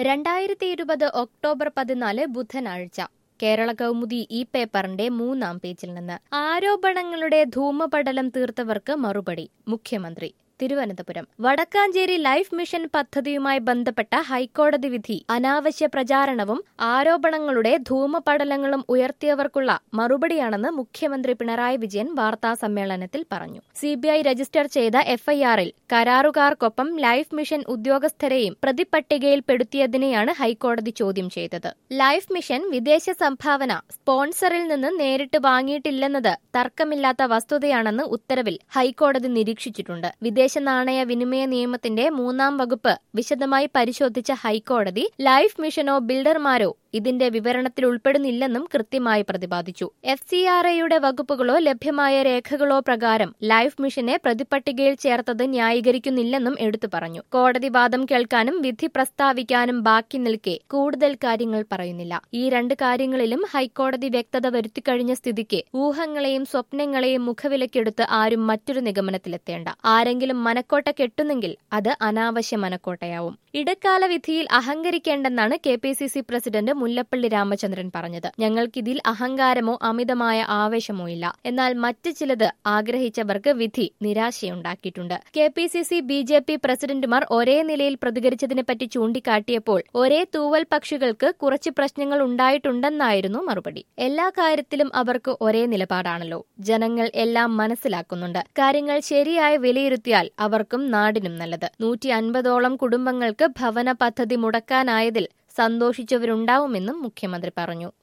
രണ്ടായിരത്തി ഇരുപത് ഒക്ടോബർ പതിനാല് ബുധനാഴ്ച കേരള കൗമുദി ഈ പേപ്പറിന്റെ മൂന്നാം പേജിൽ നിന്ന് ആരോപണങ്ങളുടെ ധൂമപടലം തീർത്തവർക്ക് മറുപടി മുഖ്യമന്ത്രി തിരുവനന്തപുരം വടക്കാഞ്ചേരി ലൈഫ് മിഷൻ പദ്ധതിയുമായി ബന്ധപ്പെട്ട ഹൈക്കോടതി വിധി അനാവശ്യ പ്രചാരണവും ആരോപണങ്ങളുടെ ധൂമപടലങ്ങളും ഉയർത്തിയവർക്കുള്ള മറുപടിയാണെന്ന് മുഖ്യമന്ത്രി പിണറായി വിജയൻ വാർത്താ സമ്മേളനത്തിൽ പറഞ്ഞു സിബിഐ രജിസ്റ്റർ ചെയ്ത എഫ്ഐആറിൽ കരാറുകാർക്കൊപ്പം ലൈഫ് മിഷൻ ഉദ്യോഗസ്ഥരെയും പ്രതിപട്ടികയിൽപ്പെടുത്തിയതിനെയാണ് ഹൈക്കോടതി ചോദ്യം ചെയ്തത് ലൈഫ് മിഷൻ വിദേശ സംഭാവന സ്പോൺസറിൽ നിന്ന് നേരിട്ട് വാങ്ങിയിട്ടില്ലെന്നത് തർക്കമില്ലാത്ത വസ്തുതയാണെന്ന് ഉത്തരവിൽ ഹൈക്കോടതി നിരീക്ഷിച്ചിട്ടുണ്ട് വിദേശ നാണയ വിനിമയ നിയമത്തിന്റെ മൂന്നാം വകുപ്പ് വിശദമായി പരിശോധിച്ച ഹൈക്കോടതി ലൈഫ് മിഷനോ ബിൽഡർമാരോ ഇതിന്റെ വിവരണത്തിൽ ഉൾപ്പെടുന്നില്ലെന്നും കൃത്യമായി പ്രതിപാദിച്ചു എഫ് സി ആർ ഐയുടെ വകുപ്പുകളോ ലഭ്യമായ രേഖകളോ പ്രകാരം ലൈഫ് മിഷനെ പ്രതിപട്ടികയിൽ ചേർത്തത് ന്യായീകരിക്കുന്നില്ലെന്നും എടുത്തു പറഞ്ഞു കോടതി വാദം കേൾക്കാനും വിധി പ്രസ്താവിക്കാനും ബാക്കി നിൽക്കെ കൂടുതൽ കാര്യങ്ങൾ പറയുന്നില്ല ഈ രണ്ട് കാര്യങ്ങളിലും ഹൈക്കോടതി വ്യക്തത വരുത്തിക്കഴിഞ്ഞ സ്ഥിതിക്ക് ഊഹങ്ങളെയും സ്വപ്നങ്ങളെയും മുഖവിലക്കെടുത്ത് ആരും മറ്റൊരു നിഗമനത്തിലെത്തേണ്ട ആരെങ്കിലും മനക്കോട്ട കെട്ടുന്നെങ്കിൽ അത് അനാവശ്യ മനക്കോട്ടയാവും ഇടക്കാല വിധിയിൽ അഹങ്കരിക്കേണ്ടെന്നാണ് K P C C president Mullappally Ramachandran പറഞ്ഞത് ഞങ്ങൾക്കിതിൽ അഹങ്കാരമോ അമിതമായ ആവേശമോ ഇല്ല എന്നാൽ മറ്റ് ചിലത് ആഗ്രഹിച്ചവർക്ക് വിധി നിരാശയുണ്ടാക്കിയിട്ടുണ്ട് K P C C B J P പ്രസിഡന്റുമാർ ഒരേ നിലയിൽ പ്രതികരിച്ചതിനെപ്പറ്റി ചൂണ്ടിക്കാട്ടിയപ്പോൾ ഒരേ തൂവൽ പക്ഷികൾക്ക് കുറച്ച് പ്രശ്നങ്ങൾ ഉണ്ടായിട്ടുണ്ടെന്നായിരുന്നു മറുപടി എല്ലാ കാര്യത്തിലും അവർക്ക് ഒരേ നിലപാടാണല്ലോ ജനങ്ങൾ എല്ലാം മനസ്സിലാക്കുന്നുണ്ട് കാര്യങ്ങൾ ശരിയായി വിലയിരുത്തിയാൽ അവർക്കും നാടിനും നല്ലത് നൂറ്റി അൻപതോളം കുടുംബങ്ങൾക്ക് ഭവന പദ്ധതി മുടക്കാനായതിൽ സന്തോഷിച്ചവരുണ്ടാവുമെന്നും മുഖ്യമന്ത്രി പറഞ്ഞു